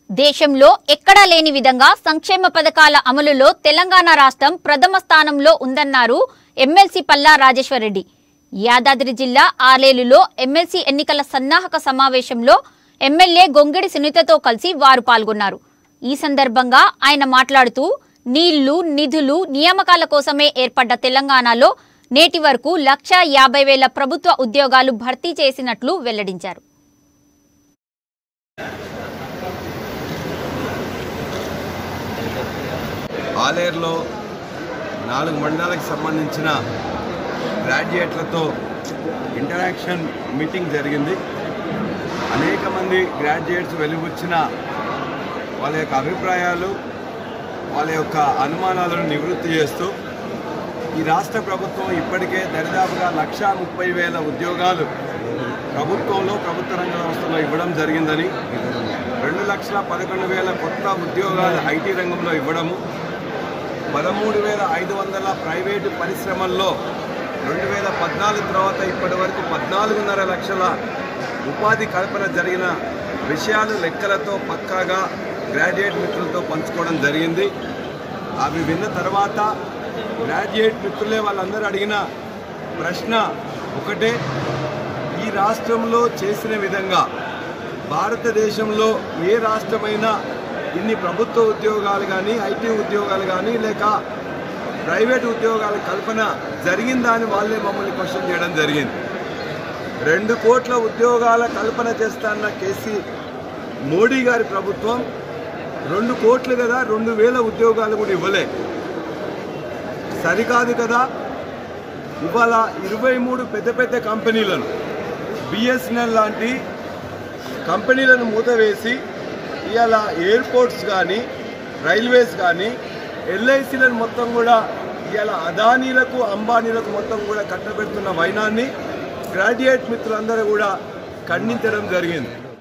దేశంలో ఎక్కడా లేని విధంగా సంక్షేమ పథకాల అమలులో తెలంగాణ రాష్ట్రం ప్రథమ స్థానంలో ఉందన్నారు ఎమ్మెల్సీ పల్లా రాజేశ్వరరెడ్డి యాదాద్రి జిల్లా ఆలేలులో ఎమ్మెల్సీ ఎన్నికల సన్నాహక సమావేశంలో ఎమ్మెల్యే గొంగిడి సునీతతో కలిసి వారు పాల్గొన్నారు ఈ సందర్భంగా ఆయన మాట్లాడుతూ నీళ్లు నిధులు నియామకాల కోసమే ఏర్పడ్డ తెలంగాణలో నేటి వరకు లక్ష యాభై వేల ప్రభుత్వ ఉద్యోగాలు భర్తీ చేసినట్లు వెల్లడించారు ఆలేరులో నాలుగు మండలాలకు సంబంధించిన గ్రాడ్యుయేట్లతో ఇంటరాక్షన్ మీటింగ్ జరిగింది అనేక మంది గ్రాడ్యుయేట్స్ వెలువచ్చిన వాళ్ళ యొక్క అభిప్రాయాలు వాళ్ళ యొక్క అనుమానాలను నివృత్తి చేస్తూ ఈ రాష్ట్ర ప్రభుత్వం ఇప్పటికే దరిదాపుగా లక్షా ముప్పై వేల ఉద్యోగాలు ప్రభుత్వంలో ప్రభుత్వ రంగ సంస్థలో ఇవ్వడం జరిగిందని రెండు లక్షల పదకొండు వేల కొత్త ఉద్యోగాలు ఐటీ రంగంలో ఇవ్వడము పదమూడు వేల ఐదు వందల ప్రైవేటు పరిశ్రమల్లో రెండు వేల పద్నాలుగు తర్వాత ఇప్పటి వరకు పద్నాలుగున్నర లక్షల ఉపాధి కల్పన జరిగిన విషయాలు లెక్కలతో పక్కాగా గ్రాడ్యుయేట్ మిత్రులతో పంచుకోవడం జరిగింది అవి విన్న తర్వాత గ్రాడ్యుయేట్ మిత్రులే వాళ్ళందరూ అడిగిన ప్రశ్న ఒకటే ఈ రాష్ట్రంలో చేసిన విధంగా భారతదేశంలో ఏ రాష్ట్రమైనా ఇన్ని ప్రభుత్వ ఉద్యోగాలు కానీ ఐటీ ఉద్యోగాలు కానీ లేక ప్రైవేట్ ఉద్యోగాల కల్పన జరిగిందా అని వాళ్ళే మమ్మల్ని క్వశ్చన్ చేయడం జరిగింది రెండు కోట్ల ఉద్యోగాల కల్పన చేస్తాన్న కేసీ మోడీ గారి ప్రభుత్వం రెండు కోట్లు కదా రెండు వేల ఉద్యోగాలు కూడా ఇవ్వలే సరికాదు కదా ఇవాళ ఇరవై మూడు పెద్ద పెద్ద కంపెనీలను బిఎస్ఎన్ఎల్ లాంటి కంపెనీలను మూతవేసి ఇవాళ ఎయిర్పోర్ట్స్ కానీ రైల్వేస్ కానీ ఎల్ఐసీలను మొత్తం కూడా ఇవాళ అదానీలకు అంబానీలకు మొత్తం కూడా కట్టబెడుతున్న వైనాన్ని గ్రాడ్యుయేట్ మిత్రులందరూ కూడా ఖండించడం జరిగింది